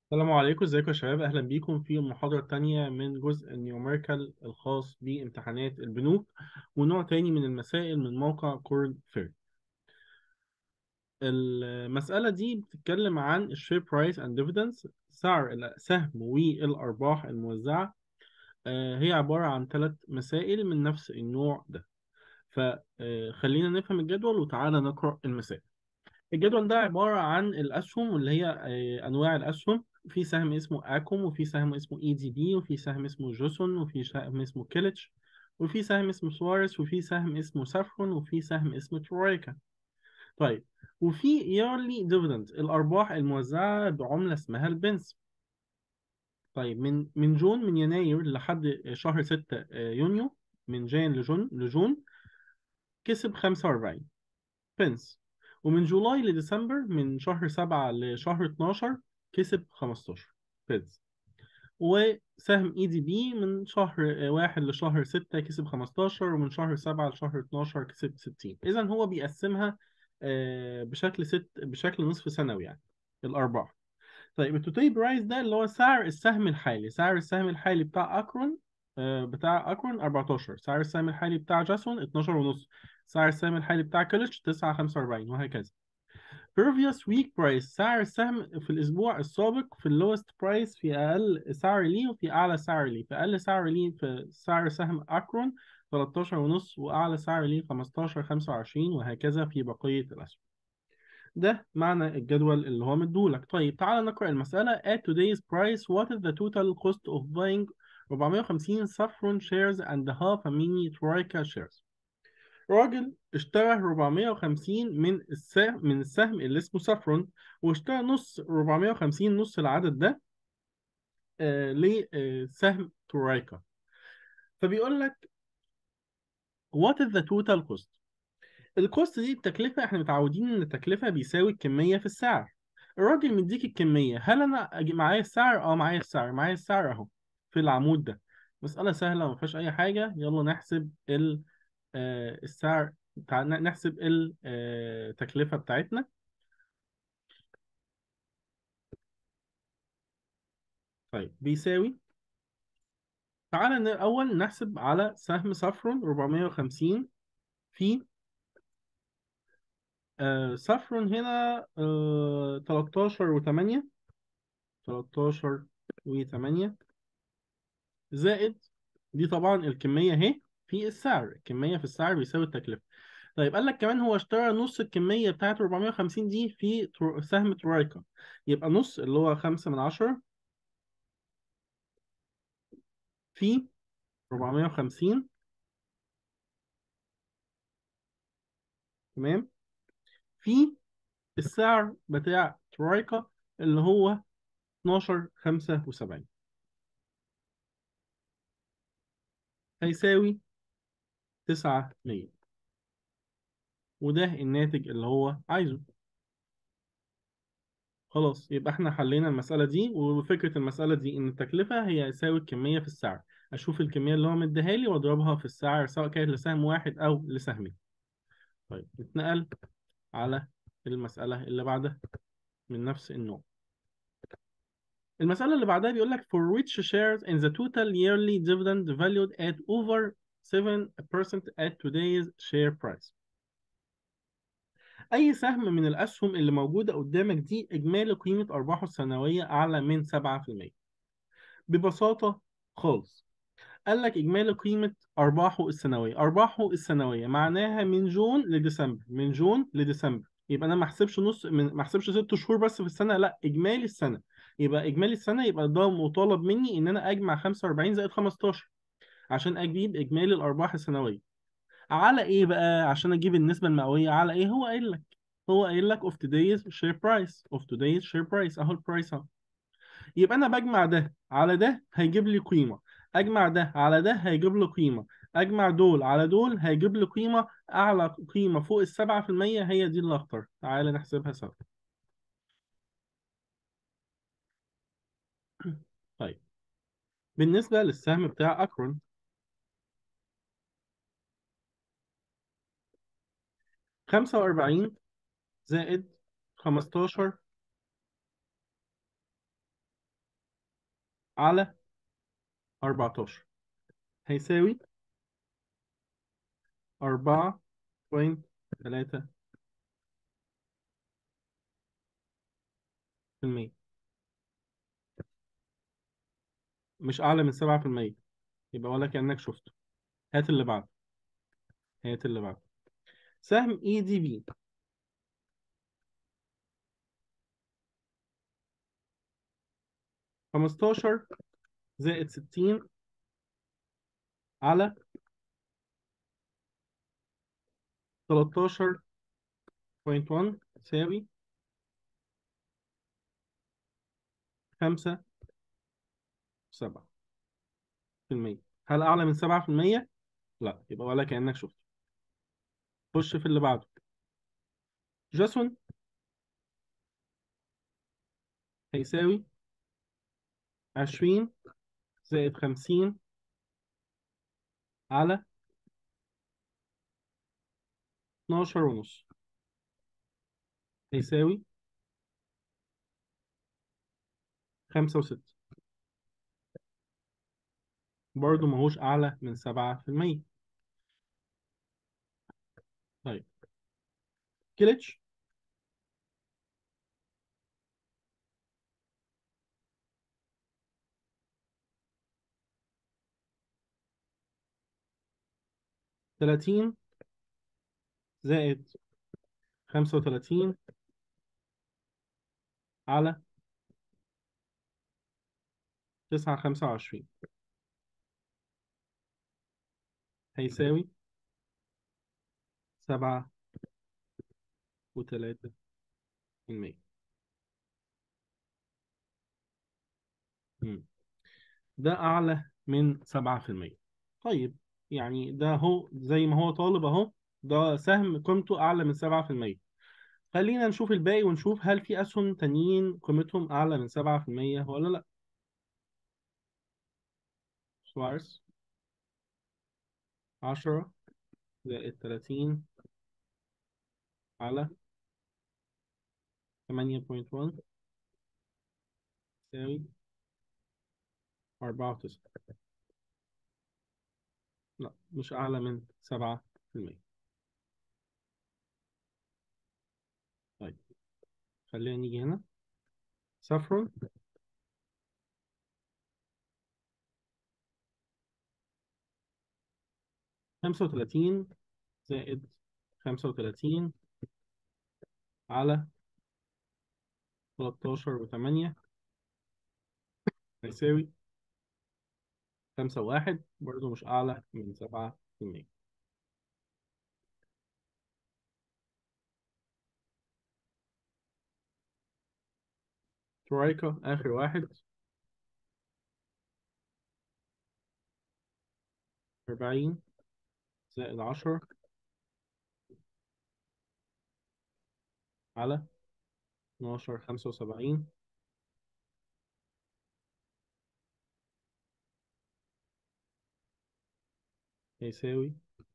السلام عليكم ازيكم يا شباب اهلا بيكم في المحاضرة التانية من جزء النيوميريكال الخاص بامتحانات البنوك ونوع تاني من المسائل من موقع كورد فير المسألة دي بتتكلم عن الشير برايس اند ديفيدنس سعر السهم والأرباح الموزعة آه، هي عبارة عن ثلاث مسائل من نفس النوع ده فخلينا نفهم الجدول وتعالى نقرأ المسائل الجدول ده عبارة عن الأسهم واللي هي آه، أنواع الأسهم في سهم اسمه أكوم وفي سهم اسمه إي دي بي وفي سهم اسمه جوسون وفي سهم اسمه كيلتش وفي سهم اسمه سوارس وفي سهم اسمه سافرون وفي سهم اسمه ترويكا طيب وفي yearly dividend الأرباح الموزعة بعملة اسمها البنس طيب من من جون من يناير لحد شهر 6 يونيو من جان لجون لجون كسب 45 بنس ومن جولاي لديسمبر من شهر 7 لشهر 12 كسب 15 بنس وسهم اي دي بي من شهر واحد لشهر 6 كسب 15 ومن شهر 7 لشهر 12 كسب 60 اذا هو بيقسمها آه، بشكل ست بشكل نصف سنوي يعني الارباح طيب التوتي برايس ده اللي هو سعر السهم الحالي سعر السهم الحالي بتاع اكرون آه، بتاع اكرون 14 سعر السهم الحالي بتاع جاسون 12 ونص سعر السهم الحالي بتاع كيلتش 9.45 وهكذا previous week price سعر السهم في الأسبوع السابق في lowest price في أقل سعر ليه وفي أعلى سعر ليه في أقل سعر ليه في سعر سهم أكرون 13 ونص وأعلى سعر ليه 15 25 وهكذا في بقية الأسهم ده معنى الجدول اللي هو مديهولك طيب تعال نقرأ المسألة at today's price what is the total cost of buying 450 saffron shares and half a mini troika shares راجل اشترى 450 من السهم من السهم اللي اسمه سافرون واشترى نص 450 نص العدد ده آه لسهم تورايكا فبيقول لك what is the total cost الكوست دي التكلفة احنا متعودين ان التكلفة بيساوي الكمية في السعر الراجل مديك الكمية هل انا أجي معايا السعر اه معايا السعر معايا السعر اهو في العمود ده مسألة سهلة ما فيهاش اي حاجة يلا نحسب ال آه، السعر تعال نحسب التكلفة بتاعتنا طيب بيساوي تعالى الأول نحسب على سهم سافرون 450 في آه سافرون هنا آه 13 و8 13 و8 زائد دي طبعا الكمية اهي في السعر الكمية في السعر بيساوي التكلفة طيب قال لك كمان هو اشترى نص الكمية بتاعت 450 دي في ترو- سهم ترويكا يبقى نص اللي هو 5 من 10 في 450 تمام في السعر بتاع ترويكا اللي هو 12 75 هيساوي 900 وده الناتج اللي هو عايزه خلاص يبقى احنا حلينا المسألة دي وفكرة المسألة دي ان التكلفة هي يساوي الكمية في السعر اشوف الكمية اللي هو مديها لي واضربها في السعر سواء كانت لسهم واحد او لسهمين طيب نتنقل على المسألة اللي بعدها من نفس النوع المسألة اللي بعدها بيقول لك for which shares in the total yearly dividend valued at over 7% at today's share price أي سهم من الأسهم اللي موجودة قدامك دي إجمالي قيمة أرباحه السنوية أعلى من 7% ببساطة خالص قال لك إجمالي قيمة أرباحه السنوية أرباحه السنوية معناها من جون لديسمبر من جون لديسمبر يبقى أنا ما أحسبش نص من ما أحسبش ست شهور بس في السنة لا إجمالي السنة يبقى إجمالي السنة يبقى ده مطالب مني إن أنا أجمع 45 زائد 15 عشان أجيب إجمالي الأرباح السنوية على ايه بقى عشان اجيب النسبة المئوية على ايه هو قايل لك هو قايل لك of today's share price of today's share price اهو البرايس اهو يبقى انا بجمع ده على ده هيجيب لي قيمة اجمع ده على ده هيجيب لي قيمة اجمع دول على دول هيجيب لي قيمة اعلى قيمة فوق السبعة في المية هي دي اللي اختار تعالى نحسبها سوا طيب بالنسبة للسهم بتاع اكرون خمسة وأربعين زائد خمستاشر على 14 هيساوي 4.3 في المية مش أعلى من 7 في المية يبقى ولا كأنك شفته هات اللي بعده هات اللي بعده سهم اي دي بي 15 زائد 60 على 13.1 تساوي 5 7 في المية هل أعلى من 7 في المية؟ لا يبقى ولا كأنك شفت خش في اللي بعده جاسون هيساوي 20 زائد 50 على 12 ونص هيساوي 5 و6 برضه ماهوش أعلى من 7% طيب كيلتش تلاتين زائد خمسة وتلاتين على تسعة خمسة وعشرين هيساوي سبعة وتلاتة في المية مم. ده أعلى من سبعة في المية طيب يعني ده هو زي ما هو طالب أهو ده سهم قيمته أعلى من سبعة في المية خلينا نشوف الباقي ونشوف هل في أسهم تانيين قيمتهم أعلى من سبعة في المية ولا لأ سوارس عشرة زائد تلاتين على ثمانية بوينت وان تساوي أربعة وتسعة لا مش أعلى من سبعة في المية طيب خلينا نيجي هنا سافرون خمسة وتلاتين زائد خمسة وتلاتين على تلاتاشر وتمانية هيساوي خمسة وواحد برضه مش أعلى من سبعة في المية ترايكا آخر واحد أربعين زائد عشرة على اتناشر خمسة وسبعين هيساوي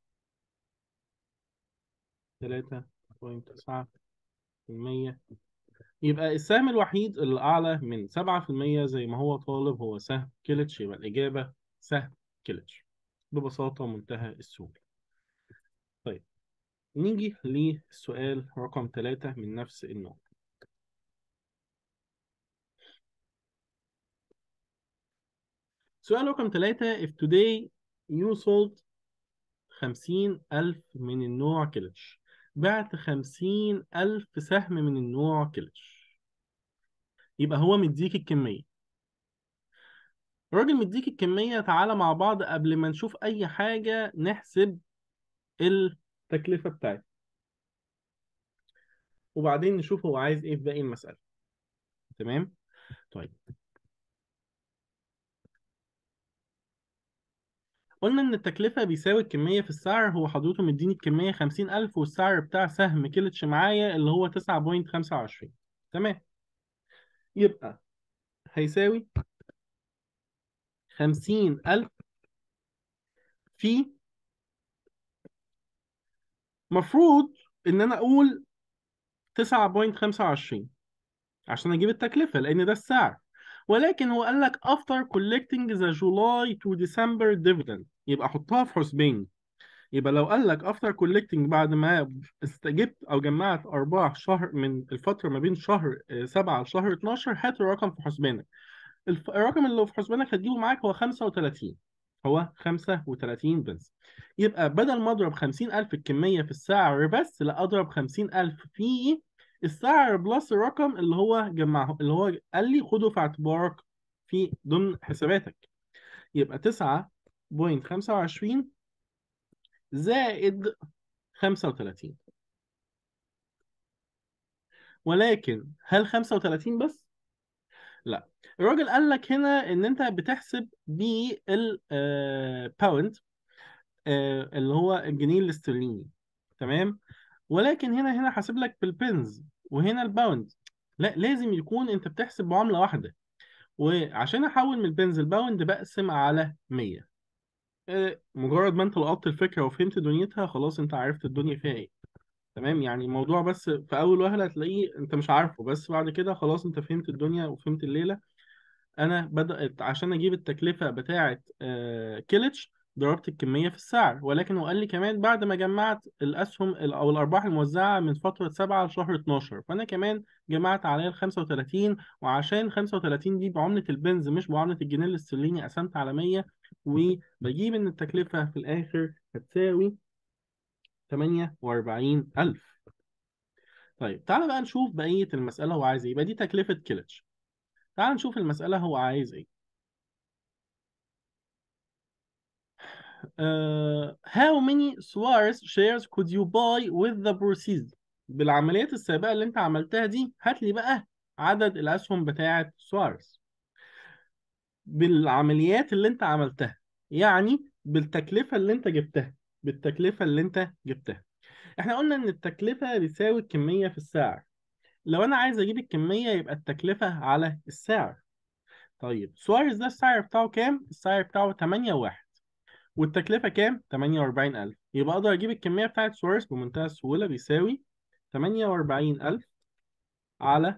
تلاتة بوينت تسعة في المية يبقى السهم الوحيد اللي أعلى من سبعة في المية زي ما هو طالب هو سهم كيلتش يبقى الإجابة سهم كيلتش ببساطة منتهى السهولة طيب نيجي للسؤال رقم ثلاثة من نفس النوع سؤال رقم ثلاثة if today you sold خمسين ألف من النوع كيلتش بعت خمسين ألف سهم من النوع كيلتش يبقى هو مديك الكمية الراجل مديك الكمية تعالى مع بعض قبل ما نشوف أي حاجة نحسب التكلفة بتاعتها وبعدين نشوف هو عايز إيه في باقي المسألة تمام؟ طيب قلنا إن التكلفة بيساوي الكمية في السعر هو حضرته مديني الكمية خمسين ألف والسعر بتاع سهم كيلتش معايا اللي هو تسعة بوينت خمسة وعشرين تمام يبقى هيساوي خمسين ألف في مفروض إن أنا أقول تسعة بوينت خمسة وعشرين عشان أجيب التكلفة لأن ده السعر ولكن هو قال لك after collecting the July to December dividend يبقى حطها في حسبين يبقى لو قال لك after collecting بعد ما استجبت او جمعت ارباح شهر من الفتره ما بين شهر 7 لشهر 12 هات الرقم في حسبانك الف- الرقم اللي في حسبانك هتجيبه معاك هو 35 هو 35 بس يبقى بدل ما اضرب 50000 الكميه في السعر بس لا اضرب 50000 في السعر بلس الرقم اللي هو جمعه اللي هو قال لي خده في اعتبارك في ضمن حساباتك يبقى 9.25 زائد 35 ولكن هل 35 بس؟ لا الراجل قال لك هنا ان انت بتحسب بالباوند اللي هو الجنيه الاسترليني تمام ولكن هنا هنا حاسب لك بالبنز وهنا الباوند لا لازم يكون انت بتحسب بعملة واحدة وعشان احول من البنز الباوند بقسم على 100 آه، مجرد ما انت لقطت الفكرة وفهمت دنيتها خلاص انت عرفت الدنيا فيها ايه تمام يعني الموضوع بس في اول وهله هتلاقيه انت مش عارفه بس بعد كده خلاص انت فهمت الدنيا وفهمت الليله انا بدات عشان اجيب التكلفه بتاعه آه، كيلتش ضربت الكميه في السعر ولكن هو قال لي كمان بعد ما جمعت الاسهم ال- او الارباح الموزعه من فتره 7 لشهر 12 فانا كمان جمعت عليها ال 35 وعشان 35 دي بعمله البنز مش بعمله الجنيه الاسترليني قسمت على 100 وبجيب ان التكلفه في الاخر هتساوي 48000 طيب تعالى بقى نشوف بقية المسألة هو عايز ايه يبقى دي تكلفة كيلتش تعالى نشوف المسألة هو عايز ايه uh, how many Suarez shares could you buy with the proceeds بالعمليات السابقة اللي انت عملتها دي هات لي بقى عدد الأسهم بتاعة سوارز بالعمليات اللي انت عملتها يعني بالتكلفة اللي انت جبتها بالتكلفة اللي انت جبتها احنا قلنا ان التكلفة بتساوي الكمية في السعر لو انا عايز اجيب الكمية يبقى التكلفة على السعر طيب سواريز ده السعر بتاعه كام؟ السعر بتاعه 8 واحد والتكلفة كام؟ 48000 يبقى أقدر أجيب الكمية بتاعت سواريز بمنتهى السهولة بيساوي 48000 على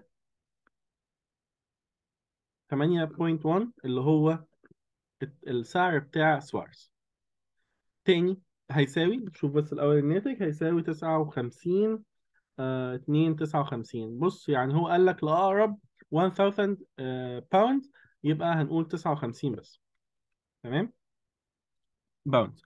8.1 اللي هو الت- السعر بتاع سواريز تاني هيساوي شوف بس الأول الناتج هيساوي 59 آه 2 59 بص يعني هو قال لك لأقرب 1000 باوند يبقى هنقول 59 بس تمام باوند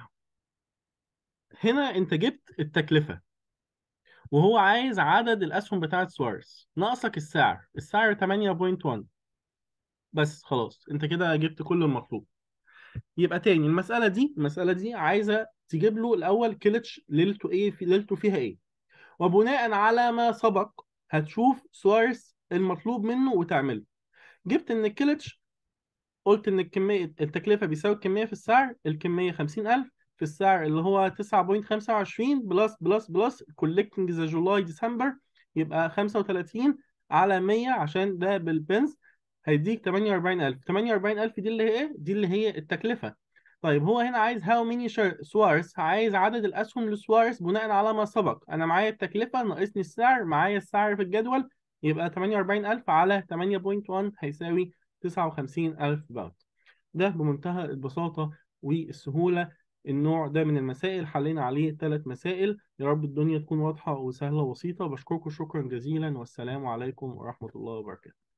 هنا انت جبت التكلفة وهو عايز عدد الأسهم بتاعت سوارز ناقصك السعر السعر 8.1 بس خلاص انت كده جبت كل المطلوب يبقى تاني المسألة دي المسألة دي عايزة تجيب له الأول كيلتش ليلته ايه في ليلته فيها ايه وبناء على ما سبق هتشوف سوارز المطلوب منه وتعمله جبت ان الكيلتش قلت ان الكميه التكلفه بيساوي الكميه في السعر الكميه 50000 في السعر اللي هو 9.25 بلس بلس بلس كولكتنج ذا جولاي ديسمبر يبقى 35 على 100 عشان ده بالبنز هيديك 48000 48000 دي اللي هي ايه دي اللي هي التكلفه طيب هو هنا عايز هاو ميني سوارز عايز عدد الاسهم لسوارز بناء على ما سبق انا معايا التكلفه ناقصني السعر معايا السعر في الجدول يبقى 48000 على 8.1 هيساوي 59000 باوند ده بمنتهى البساطة والسهولة النوع ده من المسائل حلينا عليه ثلاث مسائل يا رب الدنيا تكون واضحة وسهلة وبسيطة بشكركم شكرا جزيلا والسلام عليكم ورحمة الله وبركاته